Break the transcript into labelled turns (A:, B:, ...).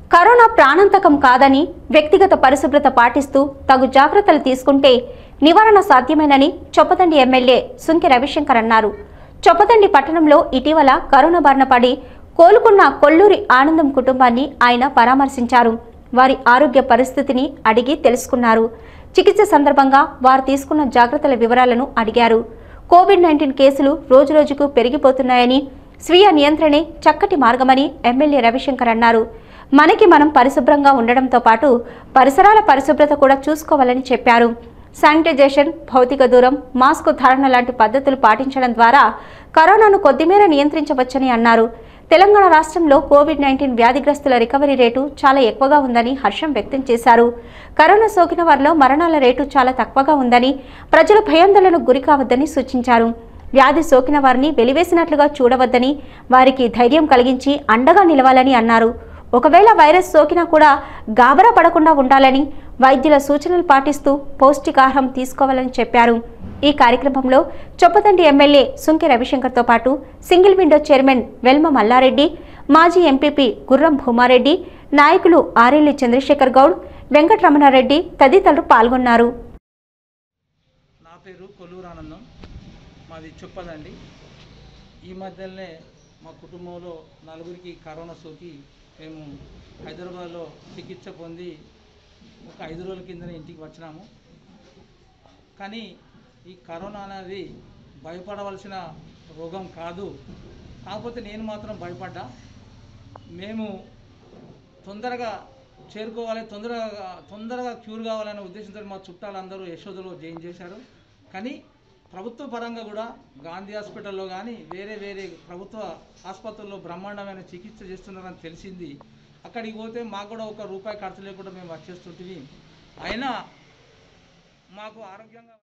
A: corona ప్రాణాంతకం కాదని వ్యక్తిగత పరిశుభ్రత పాటిస్తూ తగు జాగ్రత్తలు తీసుకుంటే నివారణ సాధ్యమేనని చొప్పదండి ఎమ్మెల్యే సుంకె రవిశంకర్ అన్నారు చొప్పదండి పట్టణంలో ఇటీవల కరోనా బారిన పడి కోలుకున్న కొల్లూరి ఆనందం కుటుంబాన్ని ఆయన పరామర్శించారు వారి ఆరోగ్య పరిస్థితిని అడిగి తెలుసుకున్నారు చికిత్స సందర్భంగా వారు తీసుకున్న జాగ్రత్తల వివరాలను అడిగారు కోవిడ్ నైన్టీన్ కేసులు రోజురోజుకు పెరిగిపోతున్నాయని స్వీయ నియంత్రణే చక్కటి మార్గమని ఎమ్మెల్యే రవిశంకర్ అన్నారు మనకి మనం పరిశుభ్రంగా ఉండడంతో పాటు పరిసరాల పరిశుభ్రత కూడా చూసుకోవాలని చెప్పారు శానిటైజేషన్ భౌతిక దూరం మాస్క్ ధారణ లాంటి పద్ధతులు పాటించడం ద్వారా కరోనాను కొద్దిమేర నియంత్రించవచ్చని అన్నారు తెలంగాణ రాష్ట్రంలో కోవిడ్ నైన్టీన్ వ్యాధిగ్రస్తుల రికవరీ రేటు చాలా ఎక్కువగా ఉందని హర్షం వ్యక్తం చేశారు కరోనా సోకిన వారిలో మరణాల రేటు చాలా తక్కువగా ఉందని ప్రజలు భయాందోళనకు గురి కావద్దని సూచించారు వ్యాధి సోకిన వారిని వెలివేసినట్లుగా చూడవద్దని వారికి ధైర్యం కలిగించి అండగా నిలవాలని అన్నారు ఒకవేళ వైరస్ సోకినా కూడా గాబరా పడకుండా ఉండాలని వైద్యుల సూచనలు పాటిస్తూ పౌష్టికాహారం తీసుకోవాలని చెప్పారు ఈ కార్యక్రమంలో చొప్పదండి ఎమ్మెల్యే సుంకె రవిశంకర్తో పాటు single window chairman Velma Mallareddy మాజీ ఎంపీపీ గుర్రం భూమారెడ్డి నాయకులు ఆరేళ్లి చంద్రశేఖర్ గౌడ్ వెంకటరమణారెడ్డి తదితరులు పాల్గొన్నారు
B: నా పేరు కొల్లూరు ఆనందం మాది చొప్పదండి ఈ మధ్యలోనే మా కుటుంబంలో నలుగురికి కరోనా సోకి మేము హైదరాబాద్లో చికిత్స పొంది ఒక ఐదు రోజుల కిందనే ఇంటికి వచ్చినాము కానీ ఈ కరోనా అనేది భయపడవలసిన రోగం కాదు కాకపోతే నేను మాత్రం భయపడ్డా మేము తొందరగా చేరుకోవాలి తొందరగా తొందరగా క్యూర్ కావాలనే ఉద్దేశంతో మా చుట్టాలందరూ యశోదలో జాయిన్ చేశారు కానీ ప్రభుత్వ పరంగా కూడా గాంధీ హాస్పిటల్లో కానీ వేరే వేరే ప్రభుత్వ ఆసుపత్రుల్లో బ్రహ్మాండమైన చికిత్స చేస్తున్నారని తెలిసింది అక్కడికి పోతే మాకు కూడా ఒక రూపాయి ఖర్చు లేకుండా మేము వచ్చేస్తుంటివి అయినా మాకు ఆరోగ్యంగా